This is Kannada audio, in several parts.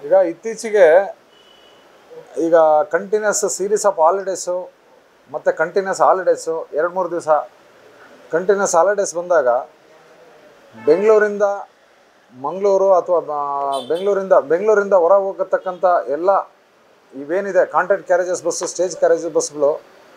ಈಗ ಇತ್ತೀಚೆಗೆ ಈಗ ಕಂಟಿನ್ಯೂಸ್ ಸೀರೀಸ್ ಆಫ್ ಹಾಲಿಡೇಸು ಮತ್ತು ಕಂಟಿನ್ಯೂಸ್ ಹಾಲಿಡೇಸು ಎರಡು ಮೂರು ದಿವಸ ಕಂಟಿನ್ಯೂಸ್ ಹಾಲಿಡೇಸ್ ಬಂದಾಗ ಬೆಂಗಳೂರಿಂದ ಮಂಗಳೂರು ಅಥವಾ ಬ- ಬೆಂಗಳೂರಿಂದ ಬೆಂಗಳೂರಿಂದ ಹೊರ ಹೋಗತಕ್ಕಂಥ ಎಲ್ಲ ಇವೇನಿದೆ contract carriages bus stage carriages ಬಸ್ಗಳು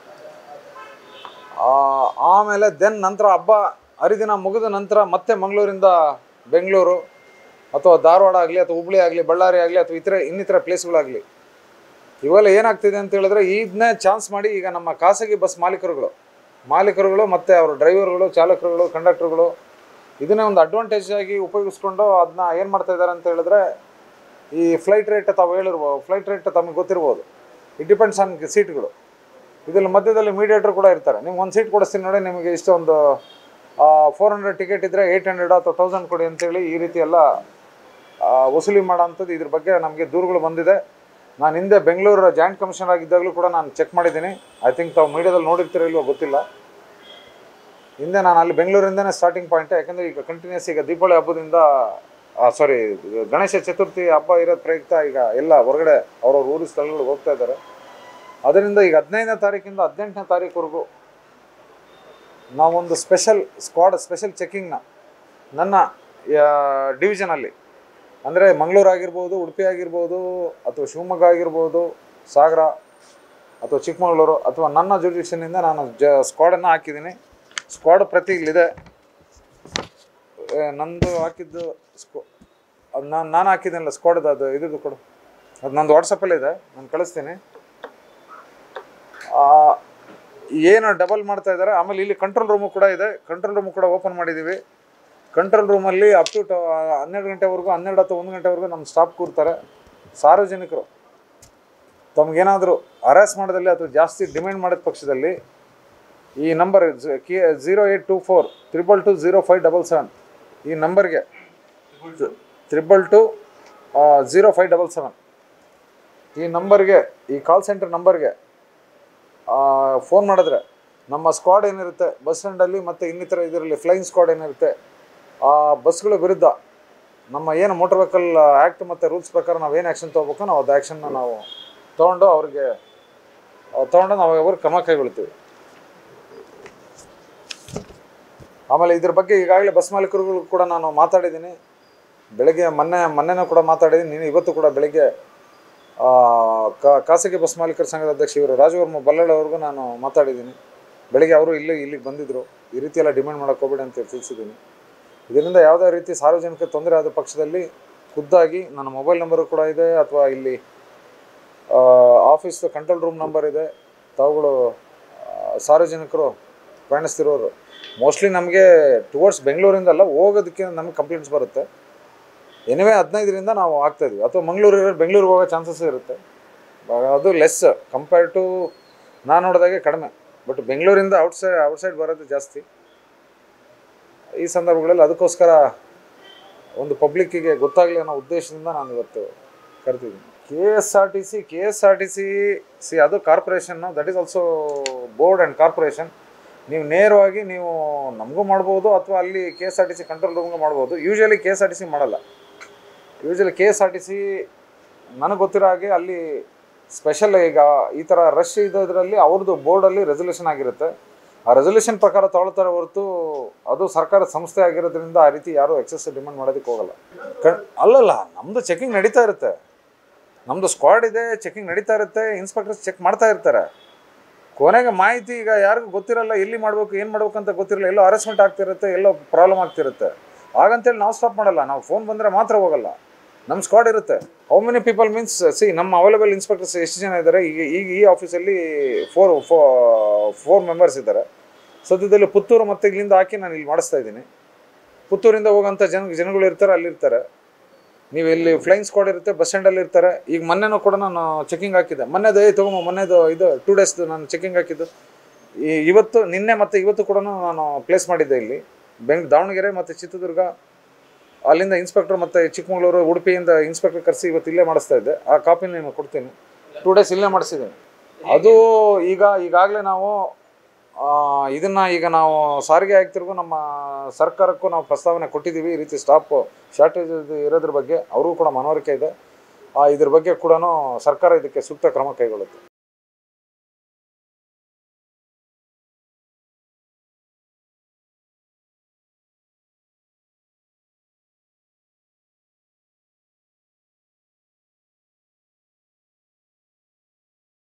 ಆ, ಆಮೇಲೆ ದೆನ್ ನಂತರ ಹಬ್ಬ ಹರಿದಿನ ಮುಗಿದ ನಂತರ ಮತ್ತೆ ಮಂಗಳೂರಿಂದ ಬೆಂಗಳೂರು ಅಥವಾ ಧಾರವಾಡ ಆಗಲಿ ಅಥವಾ ಹುಬ್ಳಿ ಆಗಲಿ ಬಳ್ಳಾರಿ ಆಗಲಿ ಅಥವಾ ಇತರೆ ಇನ್ನಿತರ ಪ್ಲೇಸ್ಗಳಾಗಲಿ ಇವೆಲ್ಲ ಏನಾಗ್ತಿದೆ ಅಂತ ಹೇಳಿದ್ರೆ ಇದನ್ನೇ ಚಾನ್ಸ್ ಮಾಡಿ ಈಗ ನಮ್ಮ ಖಾಸಗಿ ಬಸ್ ಮಾಲೀಕರುಗಳು ಮಾಲೀಕರುಗಳು ಮತ್ತು ಅವರು ಡ್ರೈವರ್ಗಳು ಚಾಲಕರುಗಳು ಕಂಡಕ್ಟರ್ಗಳು ಇದನ್ನೇ ಒಂದು ಅಡ್ವಾಂಟೇಜ್ ಆಗಿ ಉಪಯೋಗಿಸ್ಕೊಂಡು ಅದನ್ನ ಏನು ಮಾಡ್ತಾ ಇದ್ದಾರೆ ಅಂತ ಹೇಳಿದ್ರೆ ಈ ಫ್ಲೈಟ್ ರೇಟ್ ತಾವು ಹೇಳಿರ್ಬೋದು ಫ್ಲೈಟ್ ರೇಟ್ ತಮಗೆ ಗೊತ್ತಿರ್ಬೋದು ಇಟ್ ಡಿಪೆಂಡ್ಸ್ ಆನ್ ಸೀಟ್ಗಳು ಇದರಲ್ಲಿ ಮಧ್ಯದಲ್ಲಿ ಮೀಡಿಯೇಟರ್ ಕೂಡ ಇರ್ತಾರೆ ನಿಮ್ಗೆ ಒಂದು ಸೀಟ್ ಕೊಡಿಸ್ತೀನಿ ನೋಡಿ ನಿಮಗೆ ಇಷ್ಟೊಂದು ಫೋರ್ ಹಂಡ್ರೆಡ್ ಟಿಕೆಟ್ ಇದ್ದರೆ ಏಯ್ಟ್ ಹಂಡ್ರೆಡ್ ಅಥವಾ ತೌಸಂಡ್ ಕೊಡಿ ಅಂತೇಳಿ ಈ ರೀತಿ ಎಲ್ಲ ಆ, ವಸೂಲಿ ಮಾಡೋ ಅಂಥದ್ದು ಇದ್ರ ಬಗ್ಗೆ ನಮಗೆ ದೂರುಗಳು ಬಂದಿದೆ ನಾನು ಹಿಂದೆ ಬೆಂಗಳೂರು ಜಾಯಿಂಟ್ ಕಮಿಷನರ್ ಆಗಿದ್ದಾಗಲೂ ಕೂಡ ನಾನು ಚೆಕ್ ಮಾಡಿದ್ದೀನಿ ಐ ಥಿಂಕ್ ತಾವು ಮೀಡಿಯಾದಲ್ಲಿ ನೋಡಿರ್ತೀರೋ ಇಲ್ವೋ ಗೊತ್ತಿಲ್ಲ ಹಿಂದೆ ನಾನು ಅಲ್ಲಿ ಬೆಂಗಳೂರಿಂದನೇ ಸ್ಟಾರ್ಟಿಂಗ್ ಪಾಯಿಂಟ್ ಯಾಕಂದರೆ ಈಗ ಕಂಟಿನ್ಯೂಸ್ ಈಗ ದೀಪಾವಳಿ ಹಬ್ಬದಿಂದ ಸಾರಿ ಗಣೇಶ ಚತುರ್ಥಿ ಹಬ್ಬ ಇರೋದು ಪ್ರಯುಕ್ತ ಈಗ ಎಲ್ಲ ಹೊರಗಡೆ ಅವ್ರವ್ರ ಊರು ಸ್ಥಳಗಳಿಗೆ ಹೋಗ್ತಾ ಇದ್ದಾರೆ ಅದರಿಂದ ಈಗ ಹದಿನೈದನೇ ತಾರೀಕಿಂದ ಹದಿನೆಂಟನೇ ತಾರೀಕುವರೆಗೂ ನಾವೊಂದು ಸ್ಪೆಷಲ್ ಸ್ಕ್ವಾಡ್ ಸ್ಪೆಷಲ್ ಚೆಕಿಂಗ್ನ ನನ್ನ ಡಿವಿಷನಲ್ಲಿ ಅಂದರೆ ಮಂಗಳೂರು ಆಗಿರ್ಬೋದು ಉಡುಪಿ ಆಗಿರ್ಬೋದು ಅಥವಾ ಶಿವಮೊಗ್ಗ ಆಗಿರ್ಬೋದು ಸಾಗರ ಅಥವಾ ಚಿಕ್ಕಮಗಳೂರು ಅಥವಾ ನನ್ನ ಜುಡಿಷನಿಂದ ನಾನು ಜ ಸ್ಕ್ವಾಡನ್ನು ಹಾಕಿದ್ದೀನಿ ಸ್ಕ್ವಾಡ್ ಪ್ರತಿ ಇಲ್ಲಿದೆ ಏ, ನಂದು ಹಾಕಿದ್ದು ಸ್ಕೊ ಅದು ನಾನು ನಾನು ಹಾಕಿದ್ದೀನಲ್ಲ ಸ್ಕ್ವಾಡದು ಅದು ಇದ್ರದ್ದು ಕೊಡು ಅದು ನಂದು ವಾಟ್ಸಪ್ಪಲ್ಲಿದೆ ನಾನು ಕಳಿಸ್ತೀನಿ ಆ, ಏನು ಡಬಲ್ ಮಾಡ್ತಾ ಇದ್ದಾರೆ ಆಮೇಲೆ ಇಲ್ಲಿ ಕಂಟ್ರೋಲ್ ರೂಮು ಕೂಡ ಇದೆ ಕಂಟ್ರೋಲ್ ರೂಮು ಕೂಡ ಓಪನ್ ಮಾಡಿದ್ದೀವಿ ಕಂಟ್ರೋಲ್ ರೂಮಲ್ಲಿ ಅಪ್ ಟು ಹನ್ನೆರಡು ಗಂಟೆವರೆಗೂ ಹನ್ನೆರಡು ಅಥವಾ ಒಂದು ಗಂಟೆವರೆಗೂ ನಮ್ಮ ಸ್ಟಾಫ್ ಕೂರ್ತಾರೆ ಸಾರ್ವಜನಿಕರು ತಮಗೇನಾದರೂ ಹರಾಸ್ ಮಾಡೋದಲ್ಲಿ ಅಥವಾ ಜಾಸ್ತಿ ಡಿಮ್ಯಾಂಡ್ ಮಾಡಿದ ಪಕ್ಷದಲ್ಲಿ ಈ number zero eight two four triple two zero five double seven ಈ ನಂಬರ್ಗೆ triple two zero five double seven ಈ ನಂಬರ್ಗೆ ಈ ಕಾಲ್ ಸೆಂಟರ್ ನಂಬರ್ಗೆ ಫೋನ್ ಮಾಡಿದ್ರೆ ನಮ್ಮ ಸ್ಕ್ವಾಡ್ ಏನಿರುತ್ತೆ ಬಸ್ ಸ್ಟ್ಯಾಂಡಲ್ಲಿ ಮತ್ತು ಇನ್ನಿತರ ಇದರಲ್ಲಿ ಫ್ಲೈಯಿಂಗ್ ಸ್ಕ್ವಾಡ್ ಏನಿರುತ್ತೆ ಆ ಬಸ್ಗಳ ವಿರುದ್ಧ ನಮ್ಮ ಏನು ಮೋಟರ್ ವೆಹಿಕಲ್ ಆ್ಯಕ್ಟ್ ಮತ್ತು ರೂಲ್ಸ್ ಪ್ರಕಾರ ನಾವು ಏನು ಆ್ಯಕ್ಷನ್ ತೊಗೋಬೇಕು ನಾವು ಅದು ಆ್ಯಕ್ಷನ್ನ ನಾವು ತೊಗೊಂಡು ಅವ್ರಿಗೆ ಆ, ತೊಗೊಂಡು ನಾವು ಅವ್ರಿಗೆ ಕ್ರಮ ಕೈಗೊಳ್ತೀವಿ ಆಮೇಲೆ ಇದ್ರ ಬಗ್ಗೆ ಈಗಾಗಲೇ ಬಸ್ ಮಾಲೀಕರುಗಳು ಕೂಡ ನಾನು ಮಾತಾಡಿದ್ದೀನಿ ಬೆಳಗ್ಗೆ ಮೊನ್ನೆ ಮೊನ್ನೆನೂ ಕೂಡ ಮಾತಾಡಿದ್ದೀನಿ ನೀನು ಇವತ್ತು ಕೂಡ ಬೆಳಗ್ಗೆ ಆ, ಖಾ- ಖಾಸಗಿ ಬಸ್ ಮಾಲೀಕರ ಸಂಘದ ಅಧ್ಯಕ್ಷ ಇವರು ರಾಜವರ್ಮ ಬಲ್ಲಾಳ್ ಅವ್ರಿಗೂ ನಾನು ಮಾತಾಡಿದ್ದೀನಿ ಬೆಳಗ್ಗೆ ಅವರು ಇಲ್ಲಿ ಇಲ್ಲಿಗೆ ಬಂದಿದ್ದರು ಈ ರೀತಿ ಎಲ್ಲ ಡಿಮ್ಯಾಂಡ್ ಮಾಡೋಕೆ ಹೋಗ್ಬೇಡಿ ಅಂತ ತಿಳಿಸಿದ್ದೀನಿ ಇದರಿಂದ ಯಾವುದೇ ರೀತಿ ಸಾರ್ವಜನಿಕ ತೊಂದರೆ ಆದ ಪಕ್ಷದಲ್ಲಿ ಖುದ್ದಾಗಿ ನನ್ನ ಮೊಬೈಲ್ ನಂಬರು ಕೂಡ ಇದೆ ಅಥವಾ ಇಲ್ಲಿ ಆಫೀಸ್ ಕಂಟ್ರೋಲ್ ರೂಮ್ ನಂಬರ್ ಇದೆ ತಾವುಗಳು ಆ, ಸಾರ್ವಜನಿಕರು ಪ್ರಯಾಣಿಸ್ತಿರೋರು ಮೋಸ್ಟ್ಲಿ ನಮಗೆ ಟುವರ್ಡ್ಸ್ ಬೆಂಗಳೂರಿಂದಲ್ಲ ಹೋಗೋದಕ್ಕೆ ನಮಗೆ ಕಂಪ್ಲೇಂಟ್ಸ್ ಬರುತ್ತೆ ಎನಿವೇ ಹದಿನೈದರಿಂದ ನಾವು ಆಗ್ತಾ ಇದೀವಿ ಅಥವಾ ಮಂಗಳೂರು ಬೆಂಗಳೂರಿಗೆ ಹೋಗೋ ಚಾನ್ಸಸ್ ಇರುತ್ತೆ ಬ- ಅದು ಲೆಸ್ ಕಂಪೇರ್ ಟು ನಾನು ನೋಡಿದಾಗೆ ಕಡಿಮೆ ಬಟ್ ಬೆಂಗಳೂರಿಂದ ಔಟ್ಸೈಡ್ ಔಟ್ಸೈಡ್ ಬರೋದು ಜಾಸ್ತಿ ಈ ಸಂದರ್ಭಗಳಲ್ಲಿ ಅದಕ್ಕೋಸ್ಕರ ಒಂದು ಪಬ್ಲಿಕ್ಕಿಗೆ ಗೊತ್ತಾಗಲಿ ಅನ್ನೋ ಉದ್ದೇಶದಿಂದ ನಾನು ಇವತ್ತು ಕರೆದಿದ್ದೀನಿ K S R T C K S R T C C ಅದು ಕಾರ್ಪೊರೇಷನ್ನು that is also board and corporation ನೀವು ನೇರವಾಗಿ ನೀವು ನಮಗೂ ಮಾಡ್ಬೋದು ಅಥವಾ ಅಲ್ಲಿ K S R T C control ರೂಮ್ಗೂ ಮಾಡ್ಬೋದು usually K S R T C ಮಾಡಲ್ಲ usually K S R T C ನನಗೆ ಗೊತ್ತಿರೋ ಹಾಗೆ ಅಲ್ಲಿ ಸ್ಪೆಷಲ್ ಈಗ ಈ ಥರ ರಶ್ ಇದ್ದದ್ರಲ್ಲಿ ಅವ್ರದ್ದು ಬೋರ್ಡಲ್ಲಿ ರೆಸೊಲ್ಯೂಷನ್ ಆಗಿರುತ್ತೆ ಆ ರೆಸೊಲ್ಯೂಷನ್ ಪ್ರಕಾರ ತಗೊಳ್ತಾರೆ ಹೊರತು ಅದು ಸರ್ಕಾರದ ಸಂಸ್ಥೆ ಆಗಿರೋದ್ರಿಂದ ಆ ರೀತಿ ಯಾರೂ ಎಕ್ಸಸ್ ಡಿಮಾಂಡ್ ಮಾಡೋದಕ್ಕೆ ಹೋಗಲ್ಲ ಕಣ್ ಅಲ್ಲಲ್ಲ ನಮ್ಮದು ಚೆಕಿಂಗ್ ನಡೀತಾ ಇರುತ್ತೆ ನಮ್ಮದು ಸ್ಕ್ವಾಡ್ ಇದೆ ಚೆಕಿಂಗ್ ನಡೀತಾ ಇರುತ್ತೆ ಇನ್ಸ್ಪೆಕ್ಟರ್ಸ್ ಚೆಕ್ ಮಾಡ್ತಾ ಇರ್ತಾರೆ ಕೊನೆಗೆ ಮಾಹಿತಿ ಈಗ ಯಾರಿಗೂ ಗೊತ್ತಿರಲ್ಲ ಎಲ್ಲಿ ಮಾಡಬೇಕು ಏನು ಮಾಡ್ಬೇಕು ಅಂತ ಗೊತ್ತಿರಲ್ಲ ಎಲ್ಲೋ ಅರೆಸ್ಟ್ಮೆಂಟ್ ಆಗ್ತಿರುತ್ತೆ ಎಲ್ಲೋ ಪ್ರಾಬ್ಲಮ್ ಆಗ್ತಿರುತ್ತೆ ಹಾಗಂತೇಳಿ ನಾವು ಸ್ಟಾಪ್ ಮಾಡಲ್ಲ ನಾವು ಫೋನ್ ಬಂದರೆ ಮಾತ್ರ ಹೋಗಲ್ಲ ನಮ್ಮ ಸ್ಕ್ವಾಡ್ ಇರುತ್ತೆ ಹೌ ಮೆನಿ ಪೀಪಲ್ ಮೀನ್ಸ್ ಸಿ ನಮ್ಮ ಅವೈಲೇಬಲ್ ಇನ್ಸ್ಪೆಕ್ಟರ್ಸ್ ಎಷ್ಟು ಜನ ಇದ್ದಾರೆ ಈಗ ಈಗ ಈ ಆಫೀಸಲ್ಲಿ ಫೋರ್ ಫೋರ್ ಮೆಂಬರ್ಸ್ ಇದ್ದಾರೆ ಸದ್ಯದಲ್ಲಿ ಪುತ್ತೂರು ಮತ್ತು ಇಲ್ಲಿಂದ ಹಾಕಿ ನಾನು ಇಲ್ಲಿ ಮಾಡಿಸ್ತಾ ಇದ್ದೀನಿ ಪುತ್ತೂರಿಂದ ಹೋಗೋಂಥ ಜನ ಜನಗಳು ಇರ್ತಾರೆ ಅಲ್ಲಿರ್ತಾರೆ ನೀವು ಇಲ್ಲಿ ಫ್ಲೈಯಿಂಗ್ ಸ್ಕ್ವಾಡ್ ಇರುತ್ತೆ ಬಸ್ ಸ್ಟ್ಯಾಂಡಲ್ಲಿ ಇರ್ತಾರೆ ಈಗ ಮೊನ್ನೆನೂ ಕೂಡ ನಾನು ಚೆಕಿಂಗ್ ಹಾಕಿದ್ದೆ ಮೊನ್ನೆದು ಏ ತೊಗೊಂಬ ಮೊನ್ನೆದು ಇದು ಟೂ ಡೇಸ್ದು ನಾನು ಚೆಕಿಂಗ್ ಹಾಕಿದ್ದು ಈ ಇವತ್ತು ನಿನ್ನೆ ಮತ್ತು ಇವತ್ತು ಕೂಡ ನಾನು ಪ್ಲೇಸ್ ಮಾಡಿದ್ದೆ ಇಲ್ಲಿ ಬೆಂಗ್ ದಾವಣಗೆರೆ ಮತ್ತು ಚಿತ್ರದುರ್ಗ ಅಲ್ಲಿಂದ ಇನ್ಸ್ಪೆಕ್ಟರ್ ಮತ್ತು ಚಿಕ್ಕಮಗಳೂರು ಉಡುಪಿಯಿಂದ ಇನ್ಸ್ಪೆಕ್ಟರ್ ಕರೆಸಿ ಇವತ್ತು ಇಲ್ಲೇ ಮಾಡಿಸ್ತಾ ಇದ್ದೆ ಆ ಕಾಪಿನ ನಿಮಗೆ ಕೊಡ್ತೀನಿ ಟೂ ಡೇಸ್ ಇಲ್ಲೇ ಮಾಡಿಸಿದ್ದೀನಿ ಅದು ಈಗ ಈಗಾಗಲೇ ನಾವು ಆ, ಇದನ್ನ ಈಗ ನಾವು ಸಾರಿಗೆ ಆಯುಕ್ತರಿಗೂ ನಮ್ಮ ಸರ್ಕಾರಕ್ಕೂ ನಾವು ಪ್ರಸ್ತಾವನೆ ಕೊಟ್ಟಿದ್ದೀವಿ ಈ ರೀತಿ ಸ್ಟಾಪ್ ಶಾರ್ಟೇಜ್ ಇರೋದ್ರ ಬಗ್ಗೆ ಅವ್ರಿಗೂ ಕೂಡ ಮನವರಿಕೆ ಇದೆ ಇದ್ರ ಬಗ್ಗೆ ಕೂಡ ಸರ್ಕಾರ ಇದಕ್ಕೆ ಸೂಕ್ತ ಕ್ರಮ ಕೈಗೊಳ್ಳುತ್ತೆ